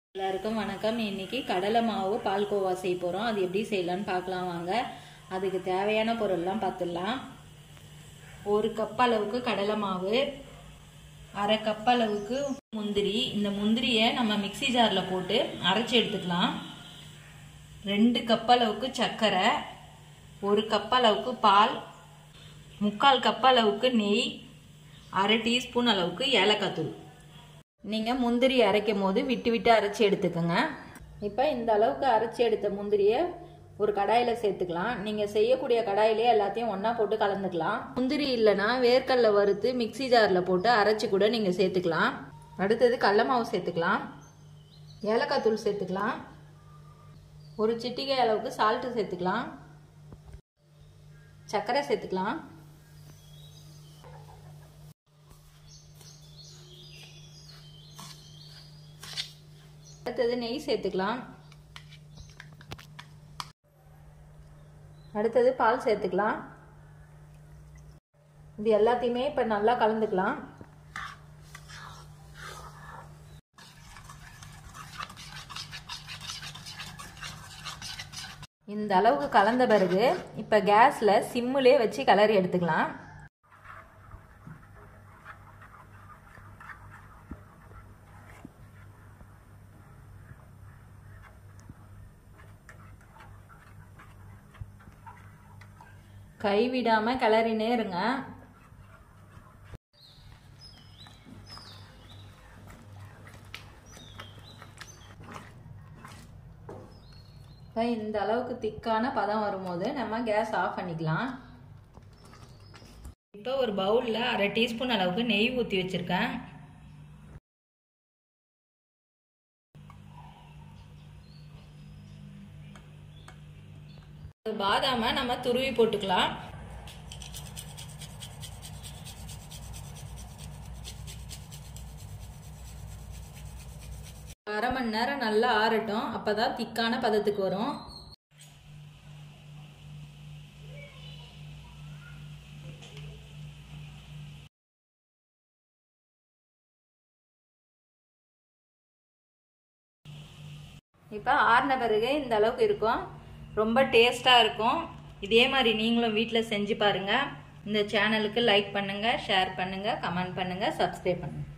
எல்லாருக்கும் வணக்கம் இன்னைக்கு கடலை மாவு பால்கோவா செய்ய போகிறோம் அது எப்படி செய்யலாம்னு பார்க்கலாம் வாங்க அதுக்கு தேவையான பொருள்லாம் பார்த்துடலாம் ஒரு கப் அளவுக்கு கடலை மாவு அரை கப் அளவுக்கு முந்திரி இந்த முந்திரியை நம்ம மிக்ஸி ஜாரில் போட்டு அரைச்சி எடுத்துக்கலாம் ரெண்டு கப் அளவுக்கு சர்க்கரை ஒரு கப் அளவுக்கு பால் முக்கால் கப் அளவுக்கு நெய் அரை டீஸ்பூன் அளவுக்கு ஏலக்காய் தூள் நீங்கள் முந்திரி அரைக்கும் போது விட்டு விட்டு அரைச்சி எடுத்துக்கோங்க இப்போ இந்த அளவுக்கு அரைச்சி எடுத்த முந்திரியை ஒரு கடாயில் சேர்த்துக்கலாம் நீங்கள் செய்யக்கூடிய கடாயிலே எல்லாத்தையும் ஒன்றா போட்டு கலந்துக்கலாம் முந்திரி இல்லைன்னா வேர்க்கடலை வறுத்து மிக்ஸி ஜாரில் போட்டு அரைச்சி கூட நீங்கள் சேர்த்துக்கலாம் அடுத்தது கடல மாவு சேர்த்துக்கலாம் ஏலக்காய் தூள் சேர்த்துக்கலாம் ஒரு சிட்டிகை அளவுக்கு சால்ட்டு சேர்த்துக்கலாம் சர்க்கரை சேர்த்துக்கலாம் அடுத்தது நெய் சேர்த்துக்கலாம் அடுத்தது பால் சேர்த்துக்கலாம் இது எல்லாத்தையுமே இப்போ நல்லா கலந்துக்கலாம் இந்த அளவுக்கு கலந்த பிறகு இப்போ கேஸில் சிம்முலே வச்சு கலரி எடுத்துக்கலாம் கை விடாம கிளறினே இருங்க இப்போ இந்த அளவுக்கு திக்கான பதம் வரும்போது நம்ம கேஸ் ஆஃப் பண்ணிக்கலாம் இப்போ ஒரு பவுலில் அரை டீஸ்பூன் அளவுக்கு நெய் ஊற்றி வச்சுருக்கேன் பாதாமை நம்ம துருவி போட்டுக்கலாம் அரை மணி நேரம் நல்லா ஆறட்டும் அப்பதான் திக்கான பதத்துக்கு வரும் இப்போ ஆறின பிறகு இந்த அளவுக்கு இருக்கும் ரொம்ப டேஸ்ட்டாக இருக்கும் இதே மாதிரி நீங்களும் வீட்டில் செஞ்சு பாருங்கள் இந்த சேனலுக்கு லைக் பண்ணுங்கள் ஷேர் பண்ணுங்கள் கமெண்ட் பண்ணுங்கள் சப்ஸ்கிரைப் பண்ணுங்கள்